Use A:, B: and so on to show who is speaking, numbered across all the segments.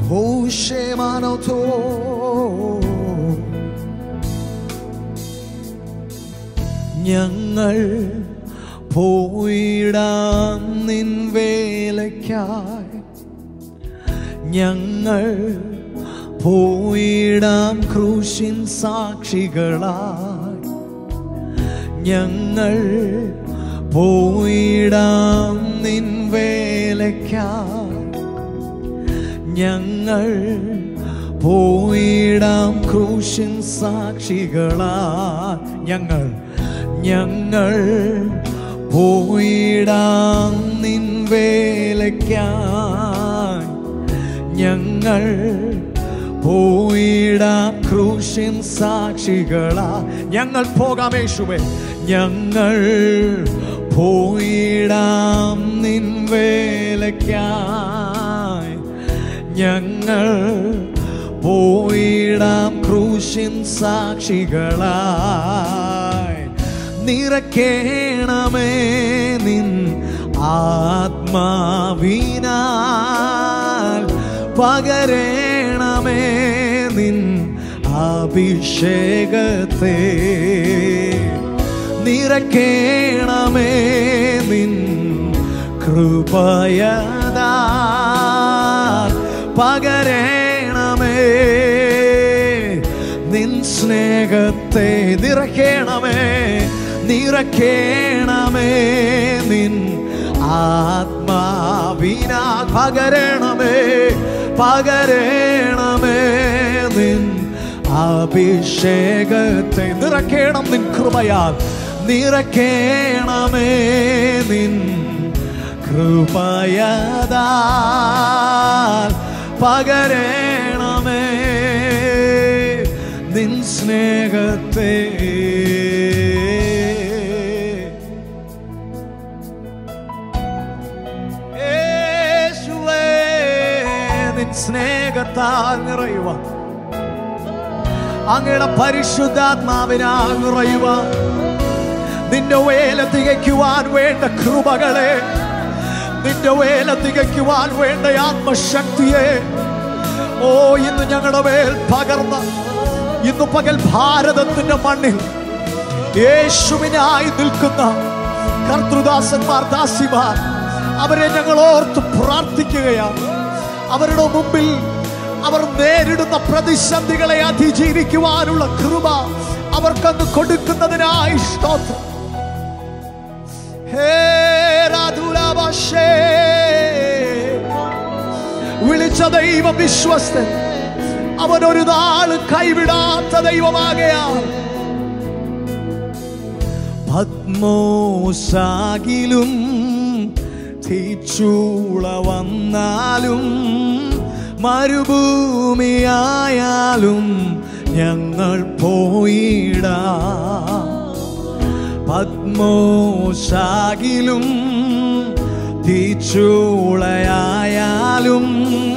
A: ഹോഷേമാനോത്തോ ഞങ്ങൾ പോയിടാം നിൻ വേലയ്ക്കായി ഞങ്ങൾ പോയിടാം ക്രൂശിൻ സാക്ഷികളായി ഞങ്ങൾ പോയിടാം നിൻ വേലയ്ക്കായി ഞങ്ങൾ പോയിടാം ക്രൂശിൻ സാക്ഷികളാ ഞങ്ങൾ ഞങ്ങൾ പോയിടാം നിൻ വേലയ്ക്കായി ഞങ്ങൾ പോയിടാം ക്രൂശിൻ സാക്ഷികളാ ഞങ്ങൾ പോകാം യേശുവേ ഞങ്ങൾ പോയിടാം നിൻ വേലയ്ക്കായി ഞങ്ങൾ പോയിടാം ക്രൂശിൻ സാക്ഷികളായി നിറക്കേണമേ നിൻ ആത്മാവിനാൽ പകരേണമേ നിൻ അഭിഷേകത്തെ നിറക്കേണമേ നിൻ കൃപയതാ പകരേണമേ നിൻ സ്നേഹത്തെ നിറക്കേണമേ നിറക്കേണമേ നിൻ ആത്മാവിനാ പകരണമേ പകരണമേ നിൻ അഭിഷേകത്തെ നിറക്കേണം നിൻ കൃപയാൽ നിറക്കേണമേ നിൻ കൃപയതാൽ പകരണമേ നിൻ സ്നേഹത്തെ യേശുവേ, നിൻ സ്നേഹത്താൽ നിറയുക അങ്ങയുടെ പരിശുദ്ധാത്മാവിനാൽ നിറയുക നിന്റെ വേല തികയ്ക്കുവാൻ വേണ്ട കൃപകളെ നിന്റെ വേല തികയ്ക്കുവാൻ വേണ്ട ആത്മശക്തിയെ ഓ ഇന്ന് ഞങ്ങളുടെ മേൽ പകർന്ന ഇന്ന് പകൽ ഭാരതത്തിന്റെ മണ്ണിൽ യേശുവിനായി നിൽക്കുന്ന കർത്തൃദാസന്മാർ ദാസിമാർ അവരെ ഞങ്ങൾ ഓർത്ത് പ്രാർത്ഥിക്കുകയാണ് അവരുടെ മുമ്പിൽ അവർ നേരിടുന്ന പ്രതിസന്ധികളെ അതിജീവിക്കുവാനുള്ള കൃപ അവർക്കന്ന് കൊടുക്കുന്നതിനായി സ്തോത്രം ഹേ രാധുലാഭാഷേ. വിളിച്ച ദൈവം വിശ്വസ്തൻ അവൻ ഒരു നാൾ കൈവിടാത്ത ദൈവമാകയാൽ പത്മോസാകിലും തീച്ചൂള വന്നാലും മരുഭൂമിയായാലും ഞങ്ങൾ പോയിടാം പത്മോശാകിലും തീച്ചൂളയായാലും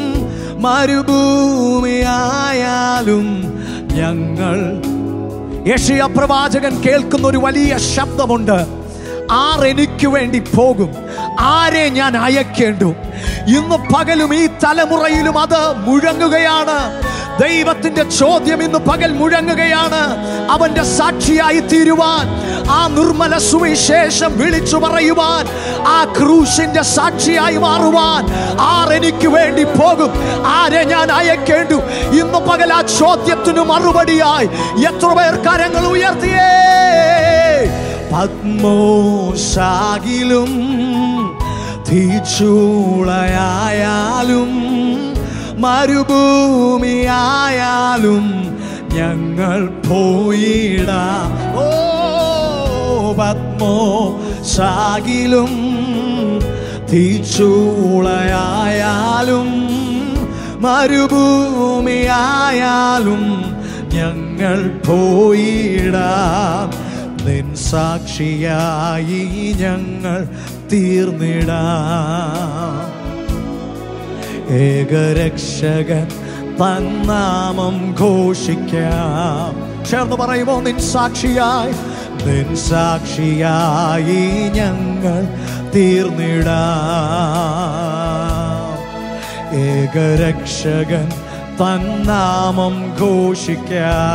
A: മരുഭൂമിയായാലും ഞങ്ങൾ യഷിയ പ്രവാചകൻ കേൾക്കുന്ന ഒരു വലിയ ശബ്ദമുണ്ട് ആർ എനിക്ക് വേണ്ടി പോകും ആരെ ഞാൻ അയക്കേണ്ടു ഇന്ന് പകലും ഈ തലമുറയിലും അത് മുഴങ്ങുകയാണ് ദൈവത്തിന്റെ ചോദ്യം ഇന്ന് പകൽ മുഴങ്ങുകയാണ് അവന്റെ സാക്ഷിയായി തീരുവാൻ ആ നിർമ്മല സുവിശേഷം വിളിച്ചു പറയുവാൻ ആ ക്രൂശിന്റെ സാക്ഷിയായി മാറുവാൻ ആർ എനിക്ക് വേണ്ടി പോകും ആരെ ഞാൻ അയക്കേണ്ടു ഇന്ന് പകൽ ആ ചോദ്യത്തിനു മറുപടിയായി എത്ര പേർ കരങ്ങൾ ഉയർത്തിയേ പത്മോശാകിലും തീച്ചൂളയായാലും മരുഭൂമിയായാലും ഞങ്ങൾ പോയിടാം ഓ പത്മോ ശാകിലും തീച്ചൂളയായാലും മരുഭൂമിയായാലും ഞങ്ങൾ പോയിടാം നിൻ സാക്ഷിയായി ഞങ്ങൾ തീർന്നിടാം ഏകരക്ഷകൻ തന്നാമം ഘോഷിക്കാം ചേർന്ന് പറയുമോ നിൻ സാക്ഷിയായി നിൻ സാക്ഷിയായി ഞങ്ങൾ തീർന്നിടാം ഏകരക്ഷകൻ തന്നാമം ഘോഷിക്ക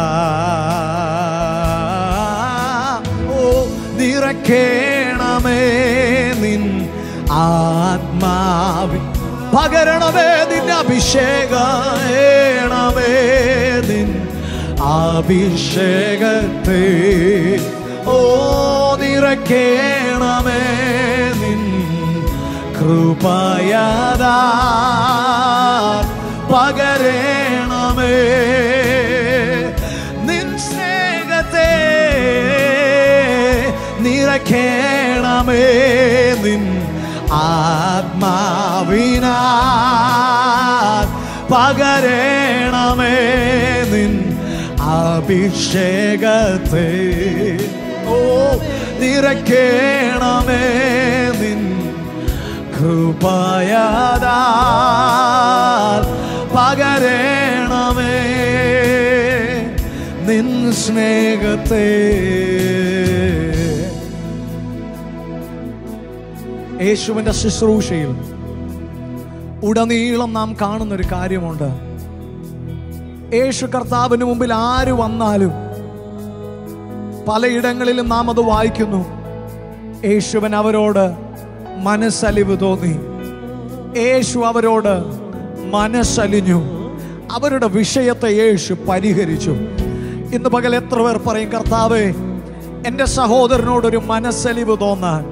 A: ഓ നിറക്കേണമേ നിൻ ആത്മാവി പകരണമേ നിൻ അഭിഷേകണമേ നിൻ അഭിഷേകത്തെ ഓ നിറക്കേണമേ നിൻ കൃപയതാ പകരണമേ നിൻ സ്നേഹത്തെ നിറക്കേണമേ നിൻ ആത്മാവിനാ പകരണമേ നിൻ അഭിഷേകത്തെ ഓ നിറക്കേണമേ നിൻ കൃപയതാ പകരണമേ നിൻ സ്നേഹത്തെ യേശുവിന്റെ ശുശ്രൂഷയിൽ ഉടനീളം നാം കാണുന്ന ഒരു കാര്യമുണ്ട് യേശു കർത്താവിന് മുമ്പിൽ ആര് വന്നാലും പലയിടങ്ങളിലും നാം അത് വായിക്കുന്നു യേശുവൻ അവരോട് മനസ്സലിവ് തോന്നി യേശു അവരോട് മനസ്സലിഞ്ഞു അവരുടെ വിഷയത്തെ യേശു പരിഹരിച്ചു ഇന്ന് പകൽ എത്ര പേർ പറയും കർത്താവേ എൻ്റെ സഹോദരനോടൊരു മനസ്സലിവ് തോന്നാൻ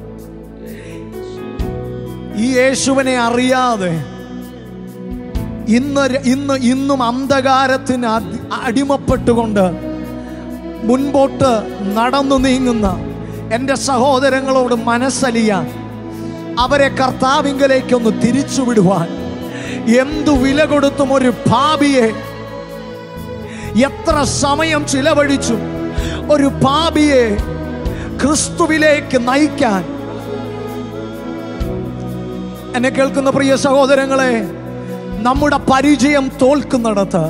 A: ഈ യേശുവിനെ അറിയാതെ ഇന്ന് ര- ഇന്ന് ഇന്നും അന്ധകാരത്തിന് അടി- അടിമപ്പെട്ടുകൊണ്ട് മുൻപോട്ട് നടന്നു നീങ്ങുന്ന എൻ്റെ സഹോദരങ്ങളോട് മനസ്സലിയാൻ അവരെ കർത്താവിങ്കലേക്കൊന്ന് തിരിച്ചുവിടുവാൻ എന്തു വില കൊടുത്തും ഒരു പാപിയെ എത്ര സമയം ചിലവഴിച്ചും ഒരു പാപിയെ ക്രിസ്തുവിലേക്ക് നയിക്കാൻ എന്നെ കേൾക്കുന്ന പ്രിയ സഹോദരങ്ങളെ നമ്മുടെ പരിചയം തോൽക്കുന്നിടത്ത്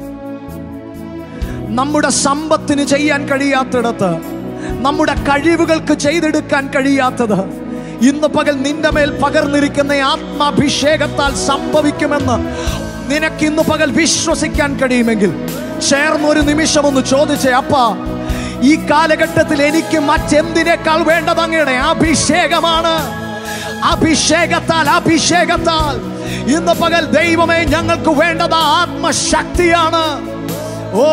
A: നമ്മുടെ സമ്പത്തിന് ചെയ്യാൻ കഴിയാത്തിടത്ത് നമ്മുടെ കഴിവുകൾക്ക് ചെയ്തെടുക്കാൻ കഴിയാത്തത് ഇന്ന് പകൽ നിന്റെ മേൽ പകർന്നിരിക്കുന്ന ആത്മാഭിഷേകത്താൽ സംഭവിക്കുമെന്ന് നിനക്ക് ഇന്ന് പകൽ വിശ്വസിക്കാൻ കഴിയുമെങ്കിൽ ചേർന്ന് ഒരു നിമിഷം ഒന്ന് ചോദിച്ചേ അപ്പ ഈ കാലഘട്ടത്തിൽ എനിക്ക് മറ്റെന്തിനേക്കാൾ വേണ്ടത് അങ്ങയുടെ അഭിഷേകമാണ് അഭിഷേകത്താൽ അഭിഷേകത്താൽ ഇന്ന് പകൽ ദൈവമേ ഞങ്ങൾക്ക് വേണ്ടത് ആത്മശക്തിയാണ് ഓ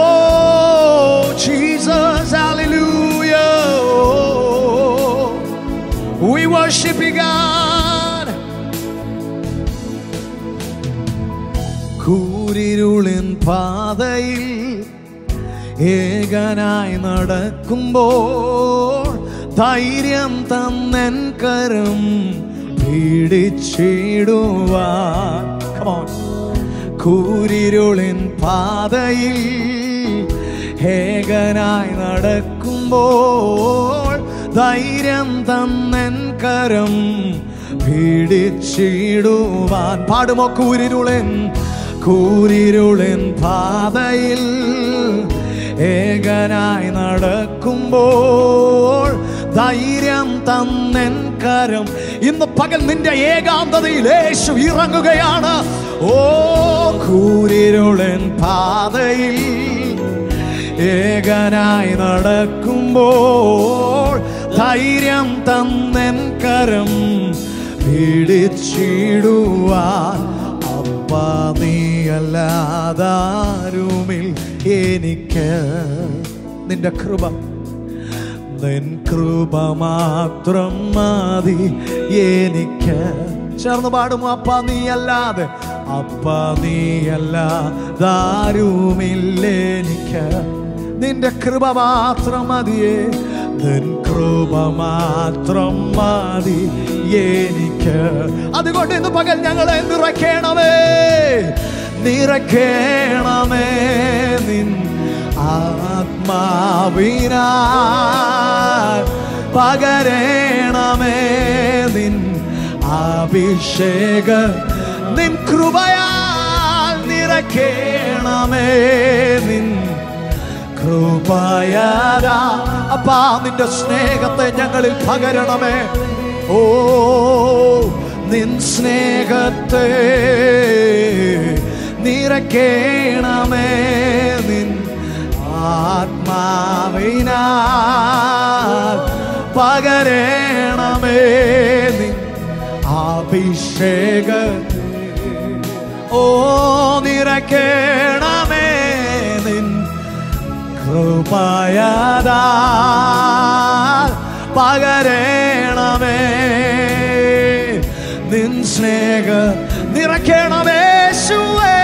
A: Jesus hallelujah we worship you God കൂരിരുളിൻ പാതയിൽ ഏകനായി നടക്കുമ്പോൾ ധൈര്യം തന്നൻ കരം പീഡിച്ചിടുവാൻ Come on. കൂരിരുളിൻ പാതയിൽ ഏകനായി നടക്കുമ്പോൾ ധൈര്യം തന്നൻ കരം പീഡിച്ചിടുവാൻ പാടുമോ കൂരിരുളൻ കൂരിരുളൻ പാതയിൽ ഏകനായി നടക്കുമ്പോൾ ധൈര്യം തന്നൻ കരം ഇന്ന് പകൽ നിന്റെ ഏകാന്തതയിൽ യേശു ഇറങ്ങുകയാണ് ഓ കൂരിരുളൻ പാതയിൽ ഏകനായി നടക്കുമ്പോൾ ധൈര്യം തന്നൻ കരം പിടിച്ചിടുവാൻ അപ്പ നീയല്ലാതാരുമിൽ എനിക്ക് നിന്റെ കൃപ നിൻ കൃപ മാത്രം മതി എനിക്ക് ചേർന്ന് പാടുമോ അപ്പ നീയല്ലാതെ അപ്പ നീയല്ലാതാരുമില്ല എനിക്ക് നിന്റെ കൃപ മാത്രം മതിയേ നിൻ കൃപ മാത്രം മതി എനിക്ക് അതുകൊണ്ട് ഇന്ന് പകൽ ഞങ്ങളെ നിറയ്ക്കണമേ നിറയ്ക്കണമേ നിൻ ആത്മാവിനാൽ പകരണമേ നിൻ അഭിഷേക നിൻ കൃപയാൽ നിറയ്ക്കണമേ നിൻ കൃപയാരാ അപ്പാ നിന്റെ സ്നേഹത്തെ ഞങ്ങളിൽ പകരണമേ ഓ നിൻ സ്നേഹത്തെ നിറക്കേണമേ നിൻ ആത്മാവിനാൽ പകരണമേ നിൻ അഭിഷേകത്തെ ഓ നിറക്കേണമേ നിൻ കൃപയതാ പകരണമേ നിൻ സ്നേഹ നിറയ്ക്കണമേശുവേ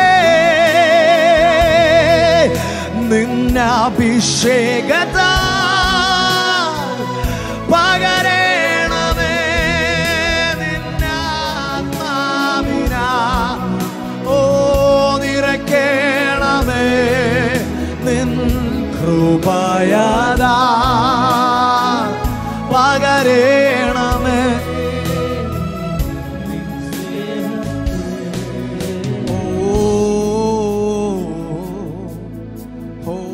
A: നിന്നഭിഷേകത പകരണമേ നിന്നാത്മാവിനാ ഓ നിറയ്ക്കണമേ നിൻ കൃപയതാ പകരണമേ ഓ ഓ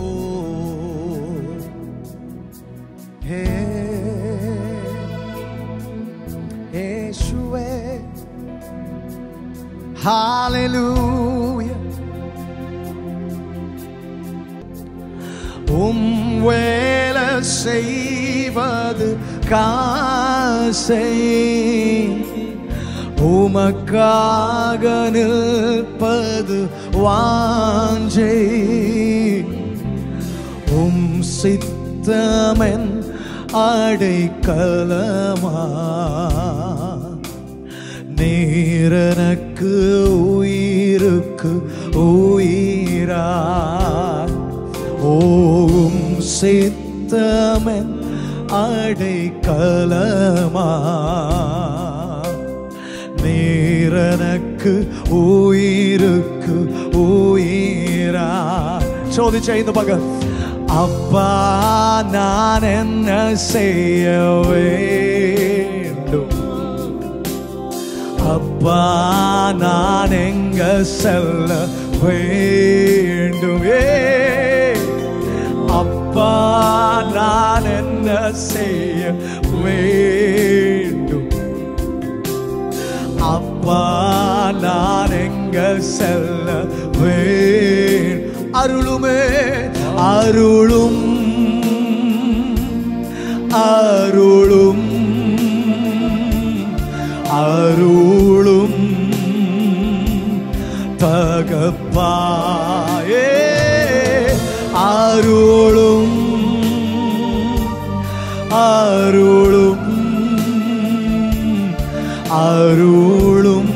A: ഹേ യേശുവേ Hallelujah. உம் வேலை செய்வது காசை உமக்காக நிற்பது வாஞ்சை உம் சித்தமென் அடைக்கலமா நீரனக்கு உயிருக்கு உயிரா ஓம் சித்தமென் அடைக்கலமா നീരനക്ക് ഉയർക്ക് ഉയരാ ചോദിച്ച ഇന്ന് പകൽ അപ്പാ ഞാൻ എന്നെ ചെയ്യ വേണ്ടും அப்பா நான் எங்க செல்ல வேண்டும் ஏ அப்பா நான் என்ன செய்ய வேண்டும் அப்பா நான் எங்க செல்ல வேணும் அருளுமே அருளும் அருளும் அருளும் தகப்பாயே அருளும் அருளும் அருளும்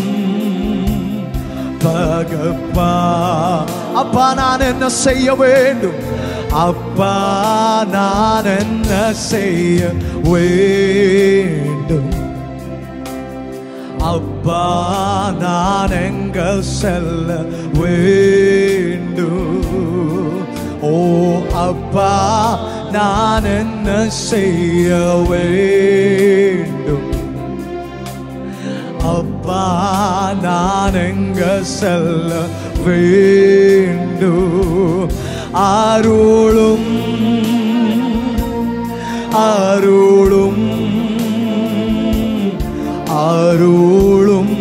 A: தகப்பா அப்பா நான் என்ன செய்ய வேண்டும் அப்பா நான் என்ன செய்ய வேண்டும் அப்பா நான் எங்க செல்ல வேண்டும் ஓ அப்பா நான் என்ன செய்ய வேண்டும் அப்பா நான் எங்க செல்ல வேண்டும் அருளும் அருளும் அருளும்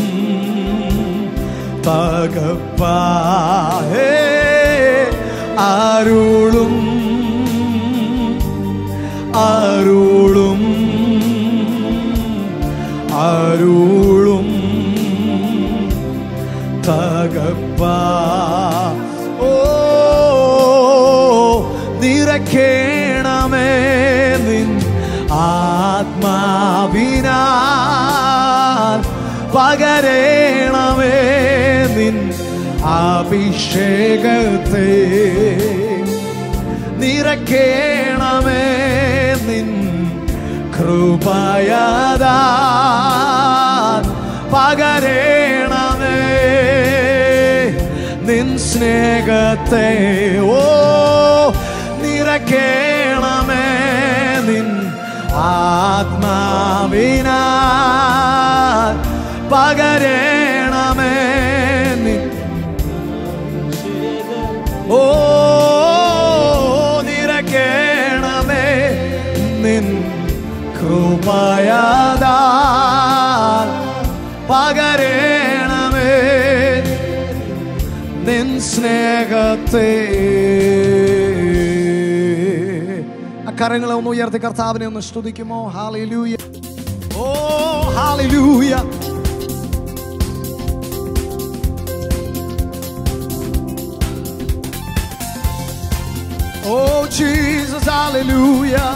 A: தகப்பாயே அருளும் அருளும் அருளும் தகப்பா ஓ നിറക്കേണമേ നിൻ ആത്മാവിനാൽ പകരേണമേ നിൻ അഭിഷേകത്തെ നിറക്കേണമേ നിൻ കൃപയതാ പകരേണമേ നിൻ സ്നേഹത്തെ ഓ നിറക്കേണമേ നിൻ ആത്മാവിനാൽ പകരേണമേ നിൻ ഓ നിറക്കേണമേ നിൻ കൃപയതാ പകരണമേ നിൻ സ്നേഹത്തെ അക്കരങ്ങളെ ഒന്ന് ഉയർത്തി കർത്താവിനെ ഒന്ന് സ്തുതിക്കുമോ ഹാലൂയ ഓ ഹാലൂയ Oh Jesus, hallelujah.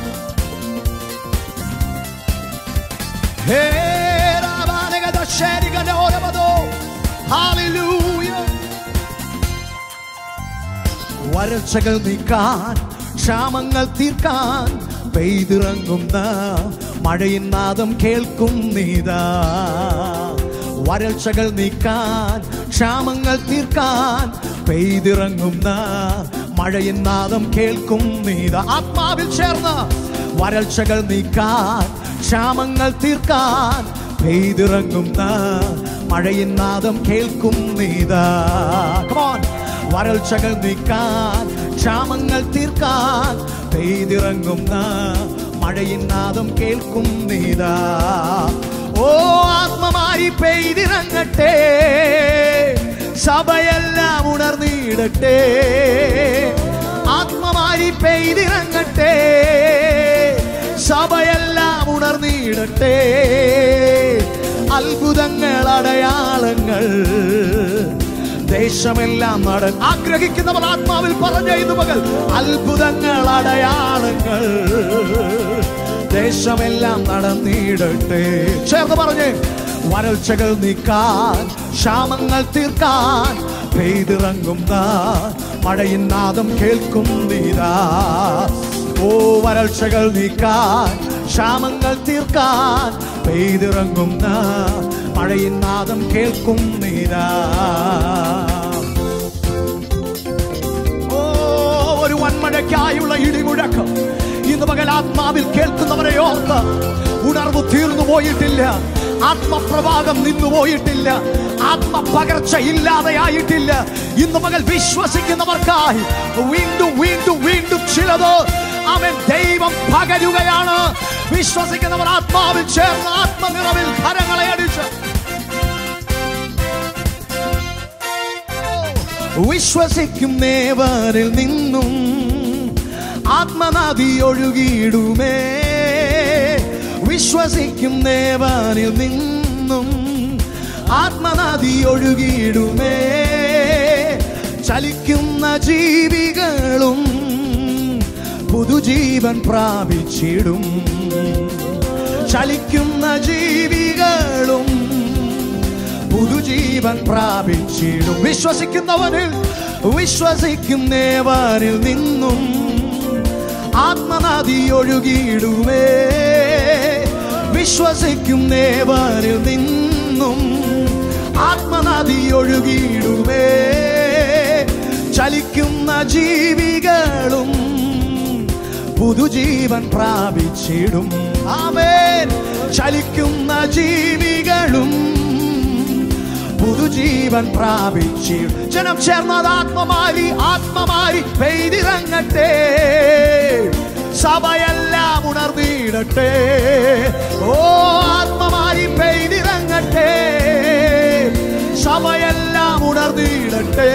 A: Hey, Rabanega da Sheriga da Orabado. Hallelujah. വരൾച്ചകൾ നീക്കാൻ ക്ഷാമങ്ങൾ തീർക്കാൻ പെയ്തിറങ്ങുന്ന മഴയിൻ നാദം കേൾക്കും നീതാ വരൾച്ചകൾ നീക്കാൻ ക്ഷാമങ്ങൾ തീർക്കാൻ പെയ്തിറങ്ങുന്ന മഴയിൻ നാദം കേൾക്കും നീതാ ആത്മാവിൽ ചേർന്ന് വരൾച്ചകൾ നീക്കാൻ ക്ഷാമങ്ങൾ തീർക്കാൻ പെയ്തിറങ്ങുന്ന മഴയിൻ നാദം കേൾക്കും നീതാ Come on. വരൾച്ചകൾ നീക്കാൻ ക്ഷാമങ്ങൾ തീർക്കാൻ പെയ്തിറങ്ങുന്ന മഴയിൻ നാദം കേൾക്കും നീതാ ഓ ആത്മമായി പെയ്തിറങ്ങട്ടെ സഭയെല്ലാം ഉണർന്നിടട്ടെ ആത്മമായി പെയ്തിറങ്ങട്ടെ സഭയെല്ലാം ഉണർന്നിടട്ടെ അത്ഭുതങ്ങൾ അടയാളങ്ങൾ ദേശമെല്ലാം നടൻ ആഗ്രഹിക്കുന്നവർ ആത്മാവിൽ പറഞ്ഞ ഇത് മകൾ അത്ഭുതങ്ങൾ അടയാളങ്ങൾ ദേശമെല്ലാം നടന്നിടട്ടെ ചേർന്ന് പറഞ്ഞേ വരൾച്ചകൾ നീക്കാൻ ക്ഷാമങ്ങൾ തീർക്കാൻ പെയ്തിറങ്ങുന്ന മഴയിൻ നാദം കേൾക്കും നീതാ ഓ വരൾച്ചകൾ നീക്കാൻ ക്ഷാമങ്ങൾ തീർക്കാൻ പെയ്തിറങ്ങുന്ന മഴയിൻ നാദം കേൾക്കും നീതാ ഓ ഒരു വൻമഴയ്ക്കായുള്ള ഇടിമുഴക്കം ഇന്ന് പകൽ ആത്മാവിൽ കേൾക്കുന്നവരെ ഓർത്ത് ഉണർവ് തീർന്നു പോയിട്ടില്ല ആത്മപ്രവാഹം നിന്നു പോയിട്ടില്ല ആത്മപകർച്ച ഇല്ലാതെയായിട്ടില്ല ഇന്ന് പകൽ വിശ്വസിക്കുന്നവർക്കായി വീണ്ടും വീണ്ടും വീണ്ടും ചിലത് അവൻ ദൈവം പകരുകയാണ് വിശ്വസിക്കുന്നവർ ആത്മാവിൽ ചേർന്ന് ആത്മനിറവിൽ കരങ്ങളെ അടിച്ച് വിശ്വസിക്കും നേവരിൽ നിന്നും ആത്മനദി ഒഴുകിയിടുമേ വിശ്വസിക്കും നേവരിൽ നിന്നും ആത്മനദി ഒഴുകിയിടുമേ ചലിക്കുന്ന ജീവികളും പുതുജീവൻ പ്രാപിച്ചിടും ചലിക്കുന്ന ജീവികളും പുതുജീവൻ പ്രാപിച്ചിടും വിശ്വസിക്കുന്നവനിൽ വിശ്വസിക്കുന്നവരിൽ നിന്നും ആത്മനദി ഒഴുകിയിടുമേ വിശ്വസിക്കുന്നവരിൽ നിന്നും ആത്മനദി ഒഴുകിയിടുമേ ചലിക്കുന്ന ജീവികളും പുതുജീവൻ പ്രാപിച്ചിടും ആമേൻ ചലിക്കുന്ന ജീവികളും പുതുജീവൻ പ്രാപിച്ചിടും ജനം ചേർന്നത് ആത്മമാരി ആത്മമാരി പെയ്തിറങ്ങട്ടെ സഭയെല്ലാം ഉണർന്നിടട്ടെ ഓ ആത്മമാരി പെയ്തിറങ്ങട്ടെ സഭയെല്ലാം ഉണർന്നിടട്ടെ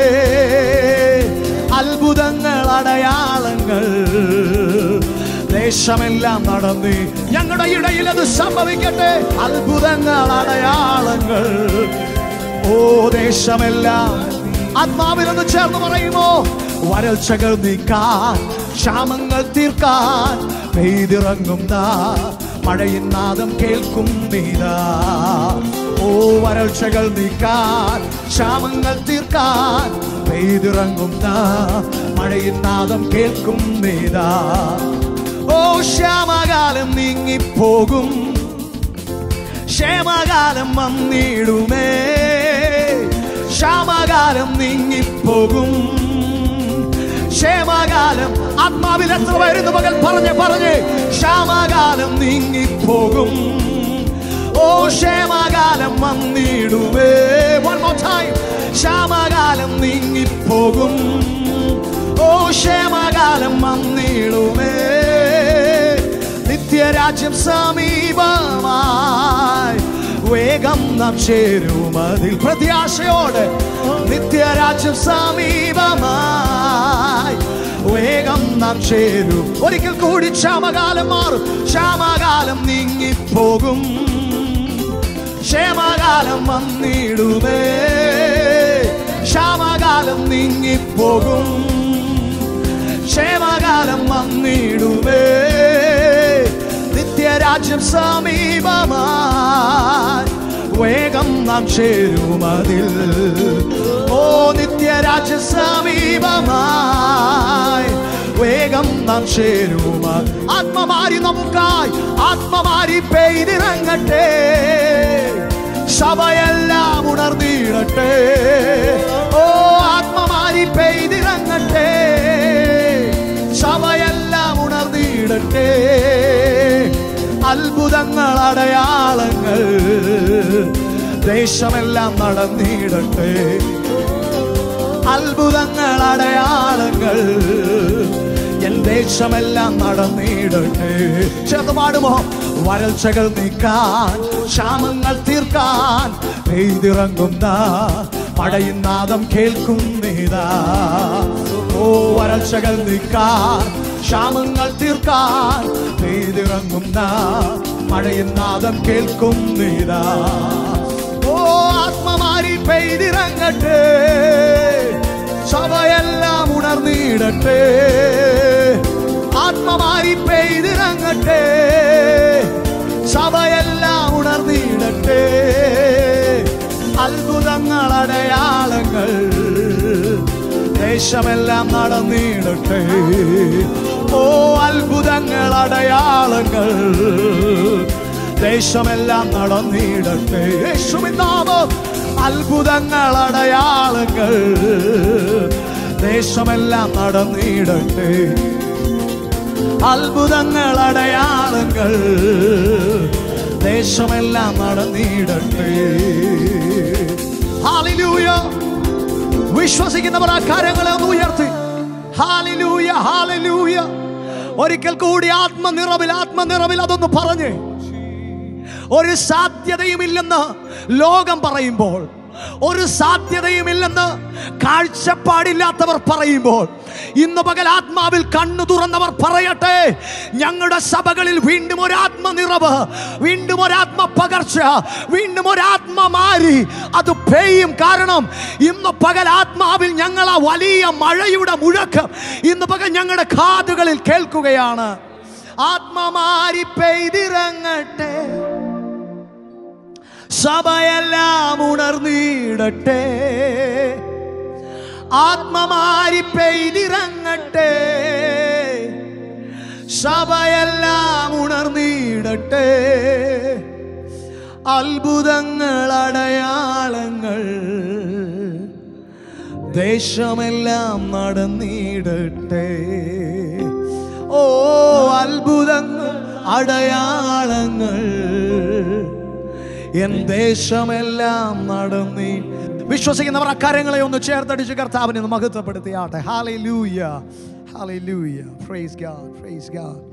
A: അത്ഭുതങ്ങൾ അടയാളങ്ങൾ ദേശമെല്ലാം നടന്ന് ഞങ്ങളുടെ ഇടയിൽ അത് സംഭവിക്കട്ടെ അത്ഭുതങ്ങൾ അടയാളങ്ങൾ ഓ ദേശമെല്ലാം ആത്മാവിലൊന്ന് ചേർന്ന് പറയുമോ വരൾച്ചകൾ നീക്കാൻ ക്ഷാമങ്ങൾ തീർക്കാൻ പെയ്തിറങ്ങുന്ന മഴയിൻ നാദം കേൾക്കും നീതാ ഓ വരൾച്ചകൾ നീക്കാൻ ക്ഷാമങ്ങൾ തീർക്കാൻ പെയ്തിറങ്ങുന്ന മഴയിൻ നാദം കേൾക്കും നീതാ ഓ ശ്യാമകാലം നീങ്ങിപ്പോകും ക്ഷേമകാലം വന്നിടുമേ ക്ഷാമകാലം നീങ്ങിപ്പോകും ക്ഷേമകാലം ആത്മാവിൽ എത്ര വരുന്നു മകൻ പറഞ്ഞ് പറഞ്ഞ് ക്ഷാമകാലം നീങ്ങിപ്പോകും ഓ ക്ഷേമകാലം വന്നിടുമേ One more time. ക്ഷാമകാലം നീങ്ങിപ്പോകും ഓ ക്ഷേമകാലം വന്നിടുമേ നിത്യരാജ്യം സമീപമായി വേഗം നാം ചേരും അതിൽ പ്രത്യാശയോടെ നിത്യരാജ്യം സമീപമായി വേഗം നാം ചേരും ഒരിക്കൽ കൂടി ക്ഷാമകാലം മാറും ക്ഷാമകാലം നീങ്ങിപ്പോകും ക്ഷേമകാലം വന്നിടുമേ ക്ഷാമകാലം നീങ്ങിപ്പോകും ക്ഷേമകാലം വന്നിടുമേ നിത്യരാജ്യം സമീപമായി വേഗം നാം ചേരും അതിൽ ഓ നിത്യരാജ്യ സമീപമായി വേഗം നാം ചേരും ആത്മമാരി നമുക്കായി ആത്മമാരി പെയ്തിറങ്ങട്ടെ സഭയെല്ലാം ഉണർന്നിടട്ടെ ഓ ആത്മമാരി പെയ്തിറങ്ങട്ടെ സഭയെല്ലാം ഉണർന്നിടട്ടെ അത്ഭുതങ്ങൾ അടയാളങ്ങൾ ദേശമെല്ലാം നടന്നിടട്ടെ അത്ഭുതങ്ങൾ അടയാളങ്ങൾ എൻ ദേശമെല്ലാം നടന്നിടട്ടെ ചേർന്ന് പാടുമോ വരൾച്ചകൾ നീക്കാൻ ക്ഷാമങ്ങൾ തീർക്കാൻ പെയ്തിറങ്ങുന്ന മഴയിൻ നാദം കേൾക്കുന്നീതാ ഓ വരൾച്ചകൾ നീക്കാൻ ക്ഷാമങ്ങൾ തീർക്കാൻ പെയ്തിറങ്ങുന്ന മഴയിൻ നാദം കേൾക്കുന്നീതാ ഓ ആത്മമാരി പെയ്തിറങ്ങട്ടെ സഭയെല്ലാം ഉണർന്നിടട്ടെ ആത്മമാരി പെയ്തിറങ്ങട്ടെ സഭയെല്ലാം ഉണർന്നിടട്ടെ അത്ഭുതങ്ങൾ അടയാളങ്ങൾ ദേശമെല്ലാം നടന്നിടട്ടെ ഓ അത്ഭുതങ്ങൾ അടയാളങ്ങൾ ദേശമെല്ലാം നടന്നിടട്ടെ യേശുവിൻ നാമം അത്ഭുതങ്ങൾ അടയാളങ്ങൾ ദേശമെല്ലാം നടന്നിടട്ടെ അത്ഭുതങ്ങൾ അടയാളങ്ങൾ ദേശമെല്ലാം നടന്നിടട്ടെ ഹാലിലൂയ വിശ്വസിക്കുന്നവർ ആ കാര്യങ്ങളെ ഒന്ന് ഉയർത്തി ഹാലിലൂയ ഹാലിലൂയ ഒരിക്കൽ കൂടി ആത്മനിറവിൽ ആത്മനിറവിൽ അതൊന്ന് പറഞ്ഞ് ഒരു സാധ്യതയുമില്ലെന്ന് ലോകം പറയുമ്പോൾ ഒരു സാധ്യതയുമില്ലെന്ന് കാഴ്ചപ്പാടില്ലാത്തവർ പറയുമ്പോൾ ഇന്ന് പകൽ ആത്മാവിൽ കണ്ണു തുറന്നവർ പറയട്ടെ ഞങ്ങളുടെ സഭകളിൽ വീണ്ടും ഒരു ആത്മനിറവ് വീണ്ടും ഒരു ആത്മ പകർച്ച വീണ്ടും ഒരു ആത്മമാരി അത് പെയ്യും കാരണം ഇന്ന് പകൽ ആത്മാവിൽ ഞങ്ങൾ ആ വലിയ മഴയുടെ മുഴക്കം ഇന്ന് പകൽ ഞങ്ങളുടെ കാതുകളിൽ കേൾക്കുകയാണ് ആത്മമാരി പെയ്തിറങ്ങട്ടെ സഭയെല്ലാം ഉണർന്നിടട്ടെ ആത്മമാരി പെയ്തിറങ്ങട്ടെ സഭയെല്ലാം ഉണർന്നിടട്ടെ അത്ഭുതങ്ങൾ അടയാളങ്ങൾ ദേശമെല്ലാം നടന്നിടട്ടെ ഓ അത്ഭുതങ്ങൾ അടയാളങ്ങൾ എൻ ദേശമെല്ലാം നടന്നി വിശ്വസിക്കുന്നവർ അക്കാര്യങ്ങളെ ഒന്ന് ചേർത്തടിച്ച് കർത്താവിനെ ഒന്ന് മഹത്വപ്പെടുത്തിയാട്ടെ ഹാലേ ലൂയ ഹാലേ ലൂയ പ്രൈസ് ഗാഡ് പ്രൈസ് ഗാഡ്